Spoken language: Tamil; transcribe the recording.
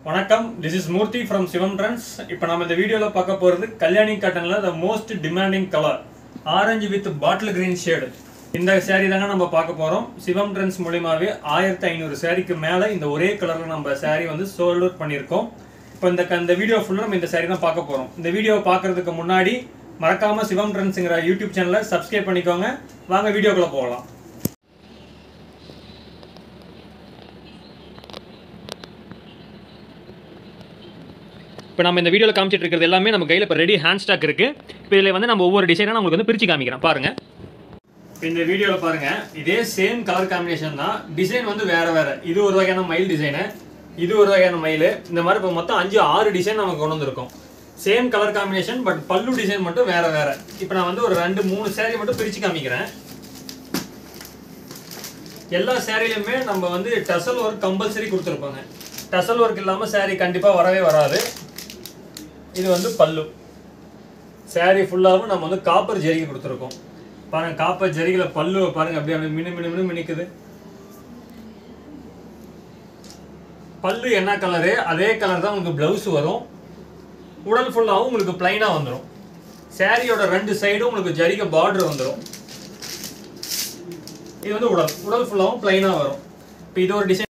வணக்கம் this is Murthy from Sivam trends இப்போ நம்ம இந்த வீடியோவில் பார்க்க போகிறது கல்யாணி காட்டனில் the most demanding colour orange with bottle green shade இந்த saree தாங்க நம்ம பார்க்க போகிறோம் சிவம் ட்ரெண்ட்ஸ் மூலியமாகவே ஆயிரத்தி ஐநூறு சாரிக்கு மேலே இந்த ஒரே கலரில் நம்ம saree வந்து சோல்ட் அவுட் பண்ணியிருக்கோம் இப்போ இந்த க- இந்த வீடியோ ஃபுல்லாக நம்ம இந்த saree தான் பார்க்க போகிறோம் இந்த வீடியோவை பார்க்கறதுக்கு முன்னாடி மறக்காமல் சிவம் ட்ரெண்ட்ஸுங்கிற யூடியூப் சேனலை சப்ஸ்கிரைப் பண்ணிக்கோங்க வாங்க வீடியோக்குள்ளே போகலாம் இப்போ நம்ம இந்த வீடியோவில் காமிச்சிட்டு இருக்கிறது எல்லாமே நம்ம கையில் இப்போ ரெடி ஹேண்ட் ஸ்டாக் இருக்குது இப்போ இதில் வந்து நம்ம ஒவ்வொரு டிசைனாக உங்களுக்கு வந்து பிரித்து காமிக்கிறேன் பாருங்கள் இப்போ இந்த வீடியோவில் பாருங்கள் இதே சேம் கலர் காம்பினேஷன் தான் டிசைன் வந்து வேறு வேறு இது ஒரு வகையான மயில் டிசைனு இது ஒரு வகையான மயில் இந்த மாதிரி இப்போ மொத்தம் அஞ்சு ஆறு டிசைன் நமக்கு கொண்டு வந்திருக்கோம் சேம் கலர் காம்பினேஷன் பட் பல்லு டிசைன் மட்டும் வேறு வேறு இப்போ நான் வந்து ஒரு ரெண்டு மூணு சேரீ மட்டும் பிரித்து காமிக்கிறேன் எல்லா சேரீலையுமே நம்ம வந்து டசல் ஒர்க் கம்பல்சரி கொடுத்துருப்பாங்க டசல் ஒர்க் இல்லாமல் saree கண்டிப்பாக வரவே வராது இது வந்து பல்லு saree ஃபுல்லாகவும் நம்ம வந்து காப்பர் ஜரிகை கொடுத்துருக்கோம் பாருங்க காப்பர் ஜரிகையில பல்லு பாருங்க அப்படியே அப்படியே மினு மினு மினு மினுக்குது பல்லு என்ன கலரு அதே கலர் தான் உங்களுக்கு ப்ளவுஸ் வரும் உடல் ஃபுல்லாகவும் உங்களுக்கு பிளைனாக வந்துடும் சாரியோட ரெண்டு சைடும் உங்களுக்கு ஜரிகை பார்டர் வந்துடும் இது வந்து உடல் உடல் ஃபுல்லாகவும் பிளைனாக வரும் இப்போ இது ஒரு டிசைன்